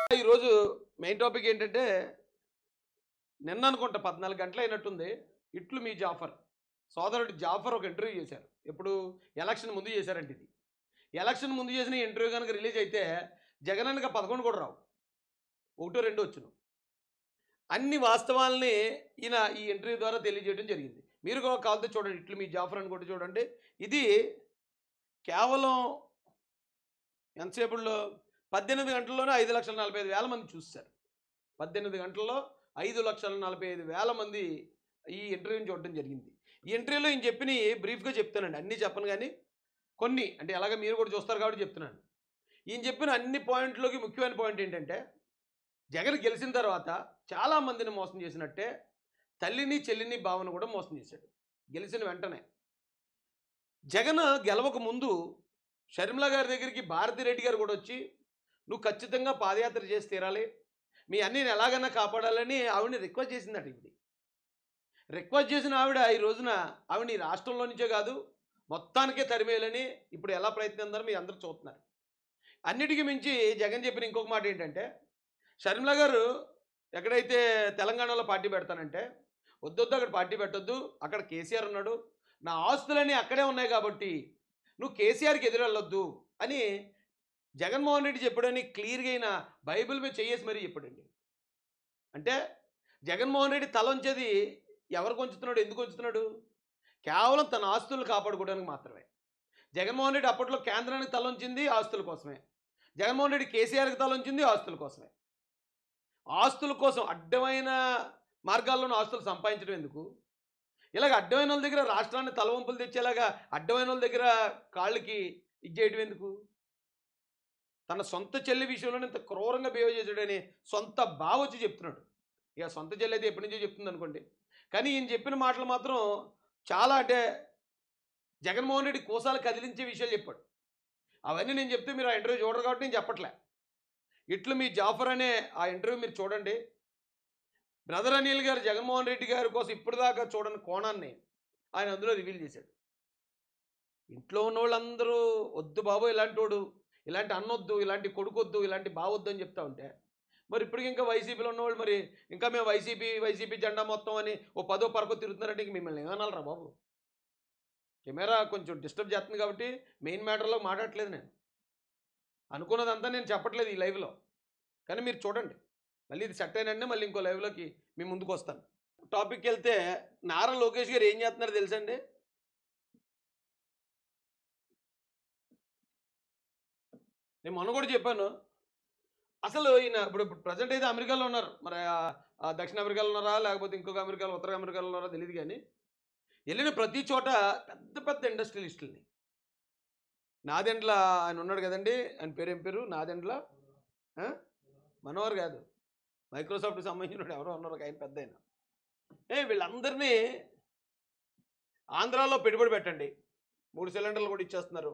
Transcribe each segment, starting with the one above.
ఈరోజు main topic ఏంటంటే నిన్న అనుకుంటా పద్నాలుగు గంటలు అయినట్టుంది ఇట్లు మీ జాఫర్ సోదరుడు జాఫర్ ఒక ఇంటర్వ్యూ చేశారు ఎప్పుడు ఎలక్షన్ ముందు చేశారంట ఇది ఎలక్షన్ ముందు చేసిన ఇంటర్వ్యూ కనుక రిలీజ్ అయితే జగనన్నగా పదకొండు కూడా రావు ఒకటో రెండు వచ్చును అన్ని వాస్తవాల్ని ఈయన ఈ ఇంటర్వ్యూ ద్వారా తెలియజేయడం జరిగింది మీరు కూడా కావాలంటే చూడండి ఇట్లు మీ జాఫర్ అని కూడా చూడండి ఇది కేవలం ఎంతసేపుల్లో పద్దెనిమిది గంటల్లోనే ఐదు లక్షల నలభై ఐదు వేల మంది చూస్తారు పద్దెనిమిది గంటల్లో ఐదు లక్షల నలభై ఐదు వేల మంది ఈ ఇంటర్వ్యూని చూడడం జరిగింది ఈ ఇంటర్వ్యూలో ఈయన చెప్పిన బ్రీఫ్గా చెప్తానండి అన్నీ చెప్పను కానీ కొన్ని అంటే ఎలాగ మీరు కూడా చూస్తారు కాబట్టి చెప్తున్నాను ఈయన చెప్పిన అన్ని పాయింట్లోకి ముఖ్యమైన పాయింట్ ఏంటంటే జగన్ గెలిచిన తర్వాత చాలా మందిని మోసం చేసినట్టే తల్లిని చెల్లిని భావన కూడా మోసం చేశాడు గెలిచిన వెంటనే జగన్ గెలవక ముందు షర్మిల గారి దగ్గరికి భారతి రెడ్డి గారు కూడా వచ్చి నువ్వు ఖచ్చితంగా పాదయాత్ర చేసి తీరాలి మీ అన్నీని ఎలాగైనా కాపాడాలని ఆవిడని రిక్వెస్ట్ చేసిందట ఇది రిక్వెస్ట్ చేసిన ఆవిడ ఈ రోజున ఆవిడ ఈ రాష్ట్రంలో నుంచే కాదు మొత్తానికే తరిమేయాలని ఇప్పుడు ఎలా ప్రయత్నిందారో మీరు అందరూ చూస్తున్నారు అన్నిటికీ మించి జగన్ చెప్పిన ఇంకొక మాట ఏంటంటే షర్మిల గారు ఎక్కడైతే తెలంగాణలో పార్టీ పెడతానంటే వద్దొద్దు అక్కడ పార్టీ పెట్టొద్దు అక్కడ కేసీఆర్ ఉన్నాడు నా ఆస్తులన్నీ అక్కడే ఉన్నాయి కాబట్టి నువ్వు కేసీఆర్కి ఎదురు వెళ్ళొద్దు అని జగన్మోహన్ రెడ్డి చెప్పాడని క్లియర్గా అయిన బైబిల్ మీద చేయేసి మరీ చెప్పాడండి అంటే జగన్మోహన్ రెడ్డి తల ఉంచేది ఎవరికి ఉంచుతున్నాడు ఎందుకు ఉంచుతున్నాడు కేవలం తన ఆస్తులు కాపాడుకోవడానికి మాత్రమే జగన్మోహన్ రెడ్డి అప్పట్లో కేంద్రానికి తల ఉంచింది ఆస్తుల కోసమే జగన్మోహన్ రెడ్డి కేసీఆర్కి తల ఉంచింది ఆస్తుల కోసమే ఆస్తుల కోసం అడ్డమైన మార్గాల్లోనూ ఆస్తులు సంపాదించడం ఎందుకు ఇలాగ అడ్డమైన వాళ్ళ దగ్గర రాష్ట్రాన్ని తలవంపులు తెచ్చేలాగా అడ్డమైన వాళ్ళ దగ్గర కాళ్ళకి ఇచ్చేయడం ఎందుకు తన సొంత చెల్లి విషయంలో ఇంత క్రూరంగా బిహేవ్ చేశాడని సొంత బావ వచ్చి చెప్తున్నాడు ఇక సొంత చెల్లి అయితే ఎప్పటి నుంచో చెప్తుంది అనుకోండి కానీ ఈయన చెప్పిన మాటలు మాత్రం చాలా అంటే జగన్మోహన్ రెడ్డి కోసాలు కదిలించే విషయాలు చెప్పాడు అవన్నీ నేను చెప్తే మీరు ఆ ఇంటర్వ్యూ చూడరు కాబట్టి నేను చెప్పట్లే ఇట్లు మీ జాఫర్ అనే ఆ ఇంటర్వ్యూ మీరు చూడండి బ్రదర్ అనిల్ గారు జగన్మోహన్ రెడ్డి గారి కోసం ఇప్పటిదాకా చూడని కోణాన్ని ఆయన అందులో రివీల్ చేశాడు ఇంట్లో ఉన్న వాళ్ళందరూ వద్దు బాబు ఇలాంటి వాడు ఇలాంటి అన్నొద్దు ఇలాంటి కొడుకొద్దు ఇలాంటి బావొద్దు అని చెప్తా ఉంటే మరి ఇప్పటికి ఇంకా వైసీపీలో ఉన్నవాళ్ళు మరి ఇంకా మేము వైసీపీ వైసీపీ జెండా మొత్తం అని ఓ పదో పరకో తిరుగుతున్నారంటే ఇంక మిమ్మల్ని ఏమనాలరా బాబు కెమెరా కొంచెం డిస్టర్బ్ చేస్తుంది కాబట్టి మెయిన్ మ్యాటర్లో మాట్లాడట్లేదు నేను అనుకున్నదంతా నేను చెప్పట్లేదు ఈ లైవ్లో కానీ మీరు చూడండి మళ్ళీ ఇది సెట్ అయినండి మళ్ళీ ఇంకో లైవ్లోకి మీ ముందుకు వస్తాను టాపిక్కి వెళ్తే నారా లోకేష్ గారు ఏం చేస్తున్నారో తెలుసండి నేను మొన్న కూడా చెప్పాను అసలు ఈయన ఇప్పుడు ప్రజెంట్ అయితే అమెరికాలో ఉన్నారు మరి ఆ- ఆ దక్షిణ అమెరికాలో ఉన్నారా లేకపోతే ఇంకొక అమెరికాలో ఉత్తర అమెరికాలో ఉన్నారా తెలియదు కానీ వెళ్ళిన ప్రతి చోట పెద్ద పెద్ద ఇండస్ట్రియలిస్టులని నాదెండ్ల ఆయన ఉన్నాడు కదండి ఆయన పేరు ఏం పేరు నాదెండ్ల ఆ? మనోహర్ కాదు మైక్రోసాఫ్ట్కి సంబంధించిన ఎవరో ఉన్నారు ఒక ఆయన పెద్ద ఆయన ఏ వీళ్ళందరినీ ఆంధ్రాలో పెట్టుబడి పెట్టండి మూడు సిలిండర్లు కూడా ఇచ్చేస్తున్నారు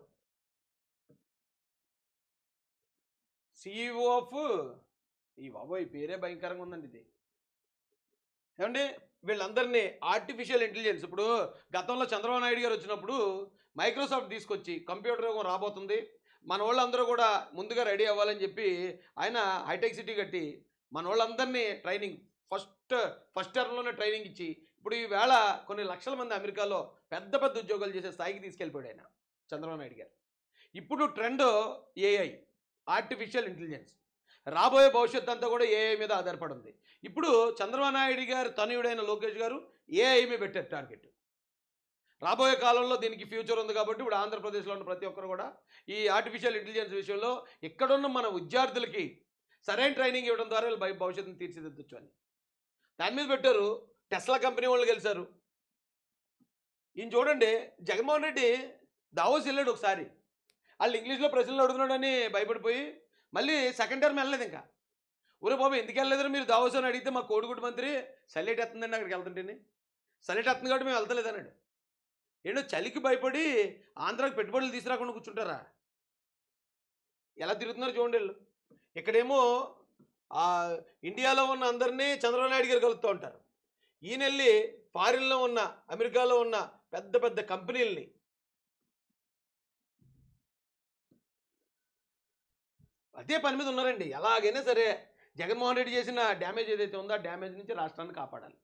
సిఇఓ ఆఫ్ ఈ బాబోయ్ పేరే భయంకరంగా ఉందండి ఇది ఏమండి వీళ్ళందరినీ ఆర్టిఫిషియల్ ఇంటెలిజెన్స్ ఇప్పుడు గతంలో చంద్రబాబు నాయుడు గారు వచ్చినప్పుడు మైక్రోసాఫ్ట్ తీసుకొచ్చి కంప్యూటర్ యుగం రాబోతుంది మన వాళ్ళందరూ కూడా ముందుగా రెడీ అవ్వాలని చెప్పి ఆయన హైటెక్ సిటీ కట్టి మన వాళ్ళందరినీ ట్రైనింగ్ ఫస్ట్ ఫస్ట్ టర్మ్లోనే ట్రైనింగ్ ఇచ్చి ఇప్పుడు ఈవేళ కొన్ని లక్షల మంది అమెరికాలో పెద్ద పెద్ద ఉద్యోగాలు చేసే స్థాయికి తీసుకెళ్ళిపోయాడు ఆయన చంద్రబాబు నాయుడు గారు ఇప్పుడు ట్రెండ్ ఏఐ ఆర్టిఫిషియల్ ఇంటెలిజెన్స్ రాబోయే భవిష్యత్తు అంతా కూడా ఏఐ మీద ఆధారపడి ఉంది ఇప్పుడు చంద్రబాబు నాయుడు గారు తనయుడైన లోకేష్ గారు ఏఐ మీద పెట్టారు టార్గెట్ రాబోయే కాలంలో దీనికి ఫ్యూచర్ ఉంది కాబట్టి ఇప్పుడు ఆంధ్రప్రదేశ్లో ఉన్న ప్రతి ఒక్కరు కూడా ఈ ఆర్టిఫిషియల్ ఇంటెలిజెన్స్ విషయంలో ఇక్కడున్న మన విద్యార్థులకి సరైన ట్రైనింగ్ ఇవ్వడం ద్వారా వీళ్ళు భవి- భవిష్యత్తును తీర్చిదిద్దొచ్చు అని దాని మీద పెట్టారు టెస్లా కంపెనీ వాళ్ళు గెలిచారు ఈయన చూడండి జగన్మోహన్ రెడ్డి దావోస్ వెళ్ళాడు ఒకసారి వాళ్ళు ఇంగ్లీష్లో ప్రశ్నలు అడుగుతున్నాడని భయపడిపోయి మళ్ళీ సెకండ్ టర్మ్ వెళ్ళలేదు ఇంకా ఊరే బాబు ఎందుకు వెళ్ళలేదని మీరు దావోస్ అని అడిగితే మా కోడిగుడ్డు మంత్రి సల్లేట్ ఎత్తుందండి అక్కడికి వెళ్తుంటేనే సల్లేట్ ఎత్తుంది కాబట్టి మేము వెళ్తలేదు అన్నాడు ఏంటో చలికి భయపడి ఆంధ్రాకి పెట్టుబడులు తీసుకురాకుండా కూర్చుంటారా ఎలా తిరుగుతున్నారు చూడండి వీళ్ళు ఇక్కడేమో ఆ ఇండియాలో ఉన్న అందరినీ చంద్రబాబు నాయుడు గారు కలుపుతూ ఉంటారు ఈయన వెళ్ళి ఫారిన్లో ఉన్న అమెరికాలో ఉన్న పెద్ద పెద్ద కంపెనీలని అదే పని మీద ఉన్నారండి ఎలాగైనా సరే జగన్మోహన్ రెడ్డి చేసిన డ్యామేజ్ ఏదైతే ఉందో ఆ డ్యామేజ్ నుంచి రాష్ట్రాన్ని కాపాడాలి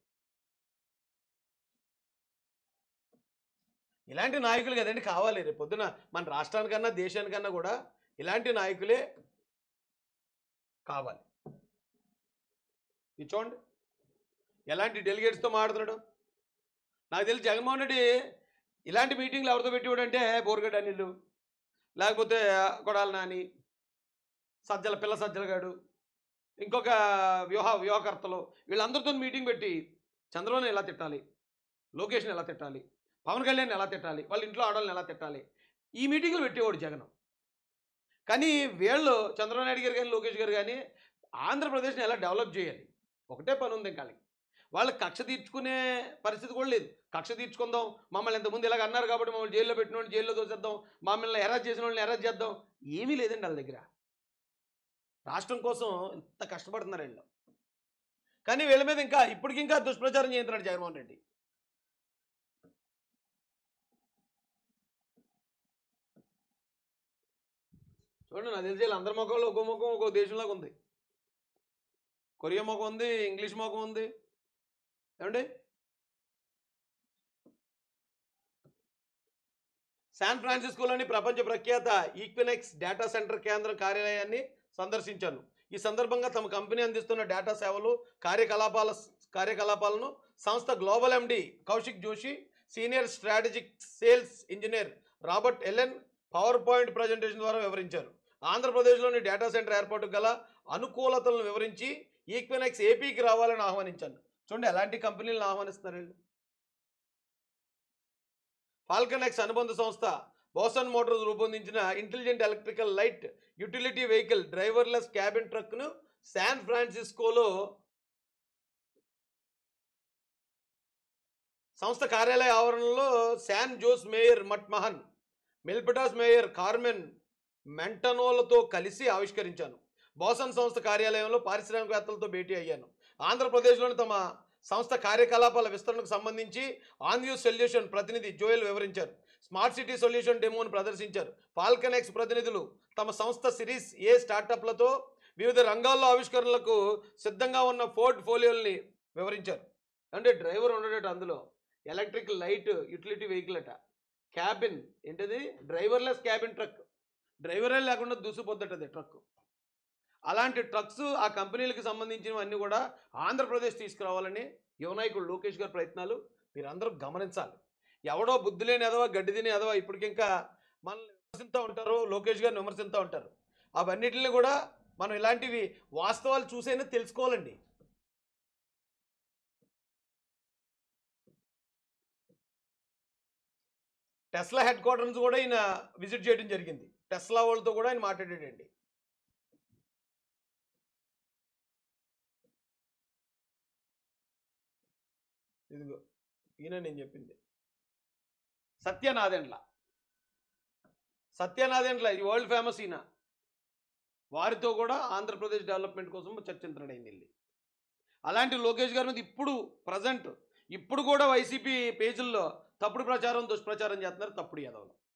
ఇలాంటి నాయకులు కదండి కావాలి రేపు పొద్దున మన రాష్ట్రానికన్నా దేశానికన్నా కూడా ఇలాంటి నాయకులే కావాలి ఇది చూడండి ఎలాంటి డెలిగేట్స్తో మాట్లాడుతున్నాడు నాకు తెలిసి జగన్మోహన్ రెడ్డి ఇలాంటి మీటింగ్లు ఎవరితో పెట్టేవాడు అంటే బోర్గడ్ అనిల్ లేకపోతే కొడాల నాని సజ్జల పిల్ల సజ్జలగాడు ఇంకొక వ్యూహ వ్యూహకర్తలు వీళ్ళందరితో మీటింగ్ పెట్టి చంద్రబాబుని ఎలా తిట్టాలి లోకేష్ని ఎలా తిట్టాలి పవన్ కళ్యాణ్ ఎలా తిట్టాలి వాళ్ళ ఇంట్లో ఆడవాళ్ళని ఎలా తిట్టాలి ఈ మీటింగ్లు పెట్టేవాడు జగన్ కానీ వీళ్ళు చంద్రబాబు నాయుడు గారు కానీ లోకేష్ గారు కానీ ఆంధ్రప్రదేశ్ని ఎలా డెవలప్ చేయాలి ఒకటే పని ఉంది ఇంకా వాళ్ళకి వాళ్ళకి కక్ష తీర్చుకునే పరిస్థితి కూడా లేదు కక్ష తీర్చుకుందాం మమ్మల్ని ఇంతకుముందు ఇలాగ అన్నారు కాబట్టి మమ్మల్ని జైల్లో పెట్టిన వాళ్ళు జైల్లో తోసేద్దాం మమ్మల్ని ఎరాజ్ చేసిన వాళ్ళని ఎరాజ్ చేద్దాం ఏమీ లేదండి వాళ్ళ దగ్గర రాష్ట్రం కోసం ఇంత కష్టపడుతున్నారు వీళ్ళు కానీ వీళ్ళ మీద ఇంకా ఇప్పటికి ఇంకా దుష్ప్రచారం చేస్తున్నాడు జగన్మోహన్ రెడ్డి చూడండి నాకు తెలిసి వీళ్ళ అందరి ముఖంలో ఒక్కో ముఖం ఒక్కో దేశంలాగా ఉంది కొరియా ముఖం ఉంది ఇంగ్లీష్ ముఖం ఉంది ఏమండి శాన్ ఫ్రాన్సిస్కోలోని ప్రపంచ ప్రఖ్యాత ఈక్వినెక్స్ డేటా సెంటర్ కేంద్రం కార్యాలయాన్ని సందర్శించాను ఈ సందర్భంగా తమ కంపెనీ అందిస్తున్న డేటా సేవలు కార్యకలాపాల కార్యకలాపాలను సంస్థ global MD Kaushik Joshi senior strategic sales engineer Robert Allen power point presentation ద్వారా వివరించారు ఆంధ్రప్రదేశ్లోని డేటా సెంటర్ ఏర్పాటుకు గల అనుకూలతలను వివరించి ఈక్వినెక్స్ ఏపీకి రావాలని ఆహ్వానించాను చూడండి ఎలాంటి కంపెనీలను ఆహ్వానిస్తున్నారు వీళ్ళు ఫాల్కన్ ఎక్స్ అనుబంధ సంస్థ బోసన్ మోటార్స్ రూపొందించిన intelligent electrical light utility vehicle driverless cabin ట్రక్ను శాన్ ఫ్రాన్సిస్కోలో సంస్థ కార్యాలయ ఆవరణలో San Jose mayor Matt Mahan Milpitas mayor Carmen మెంటనోలతో కలిసి ఆవిష్కరించాను బోసన్ సంస్థ కార్యాలయంలో పారిశ్రామికవేత్తలతో భేటీ అయ్యాను ఆంధ్రప్రదేశ్లోని తమ సంస్థ కార్యకలాపాల విస్తరణకు సంబంధించి ఆన్యూ సొల్యూషన్ ప్రతినిధి జోయల్ వివరించారు స్మార్ట్ సిటీ సొల్యూషన్ డెమోను ప్రదర్శించారు ఫాల్కన్ ఎక్స్ ప్రతినిధులు తమ సంస్థ సిరీస్ ఏ స్టార్టప్లతో వివిధ రంగాల్లో ఆవిష్కరణలకు సిద్ధంగా ఉన్న పోర్ట్ ఫోలియోల్ని వివరించారు అంటే డ్రైవర్ ఉండేట అందులో ఎలక్ట్రిక్ లైట్ యూటిలిటీ వెహికల్ అట క్యాబిన్ ఏంటది డ్రైవర్లెస్ క్యాబిన్ ట్రక్ డ్రైవరే లేకుండా దూసిపోద్దటది ట్రక్ అలాంటి ట్రక్స్ ఆ కంపెనీలకు సంబంధించినవన్నీ కూడా ఆంధ్రప్రదేశ్ తీసుకురావాలని యువనాయకుడు లోకేష్ గారి ప్రయత్నాలు మీరందరూ గమనించాలి ఎవడో బుద్ధి లేని ఎదవా గడ్డి తిని ఎదవా ఇప్పటికింకా మనల్ని విమర్శిస్తూ ఉంటారు లోకేష్ గారిని విమర్శిస్తూ ఉంటారు అవన్నిటిని కూడా మనం ఇలాంటివి వాస్తవాలు చూసైనా తెలుసుకోవాలండి టెస్లా హెడ్ క్వార్టర్స్ కూడా ఈయన విజిట్ చేయడం జరిగింది టెస్లా వాళ్ళతో కూడా ఆయన మాట్లాడాడండి ఇదిగో ఈయన నేను చెప్పింది సత్యనాదెండ్ల సత్యనాదెండ్ల ఇది వరల్డ్ ఫేమస్ ఈయన వారితో కూడా ఆంధ్రప్రదేశ్ డెవలప్మెంట్ కోసం చర్చించడం అయింది వెళ్ళి అలాంటి లోకేష్ గారి మీద ఇప్పుడు ప్రజెంట్ ఇప్పుడు కూడా వైసీపీ పేజీల్లో తప్పుడు ప్రచారం దుష్ప్రచారం చేస్తున్నారు తప్పుడు యాదవులు